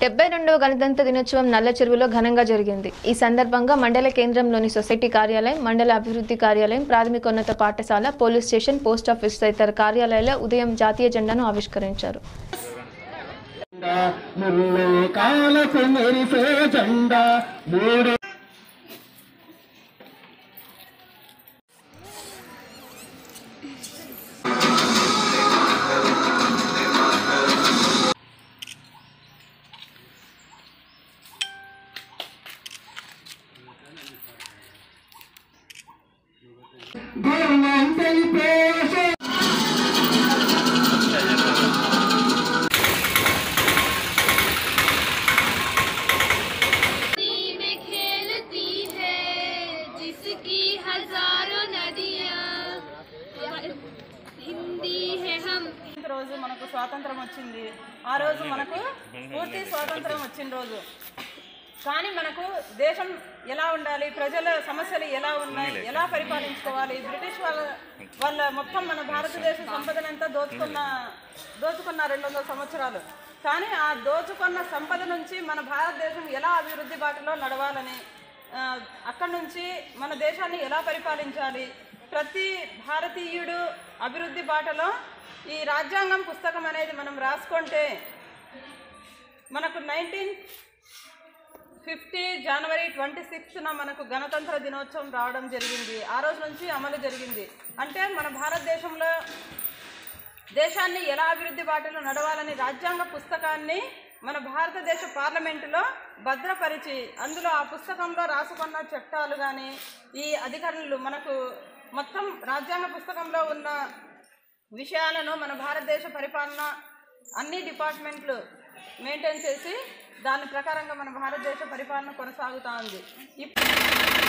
డెబ్బై రెండవ గణతంత్ర దినోత్సవం నల్ల చెరువులో ఘనంగా జరిగింది ఈ సందర్భంగా మండల కేంద్రంలోని సొసైటీ కార్యాలయం మండల అభివృద్ధి కార్యాలయం ప్రాథమికోన్నత పాఠశాల పోలీస్ స్టేషన్ పోస్ట్ ఆఫీస్ తదితర కార్యాలయాల్లో ఉదయం జాతీయ జెండాను ఆవిష్కరించారు ముల్లోకాలకు మెరిసే జెండా మూడు ధర్మం తెలిపే नदी में खेलती है जिसकी हजारों नदियाँ हिंदी है हम రోజు మనకు స్వాతంత్రం వచ్చింది ఆ రోజు మనకు పూర్తి స్వాతంత్రం వచ్చిన రోజు కానీ మనకు దేశం ఎలా ఉండాలి ప్రజల సమస్యలు ఎలా ఉన్నాయి ఎలా పరిపాలించుకోవాలి బ్రిటిష్ వాళ్ళ వాళ్ళ మొత్తం మన భారతదేశ సంపదనంతా దోచుకున్న దోచుకున్న రెండు వందల సంవత్సరాలు కానీ ఆ దోచుకున్న సంపద నుంచి మన భారతదేశం ఎలా అభివృద్ధి బాటలో నడవాలని ఆ, అక్కడి నుంచి మన దేశాన్ని ఎలా పరిపాలించాలి ప్రతి భారతీయుడు అభివృద్ధి బాటలో ఈ రాజ్యాంగం పుస్తకం అనేది మనం రాసుకుంటే మనకు నైన్టీన్ ఫిఫ్టీ జనవరి ట్వంటీ సిక్స్త్న మనకు గణతంత్ర దినోత్సవం రావడం జరిగింది ఆ రోజు నుంచి అమలు జరిగింది అంటే మన భారతదేశంలో దేశాన్ని ఎలా అభివృద్ధి బాటలో నడవాలని రాజ్యాంగ పుస్తకాన్ని మన భారతదేశ పార్లమెంటులో భద్రపరిచి అందులో ఆ పుస్తకంలో రాసుకున్న చట్టాలు కానీ ఈ అధికారులు మనకు మొత్తం రాజ్యాంగ పుస్తకంలో ఉన్న విషయాలను మన భారతదేశ పరిపాలన అన్ని డిపార్ట్మెంట్లు మెయింటైన్ చేసి దాని ప్రకారంగా మన భారతదేశ పరిపాలన కొనసాగుతూ ఉంది ఇప్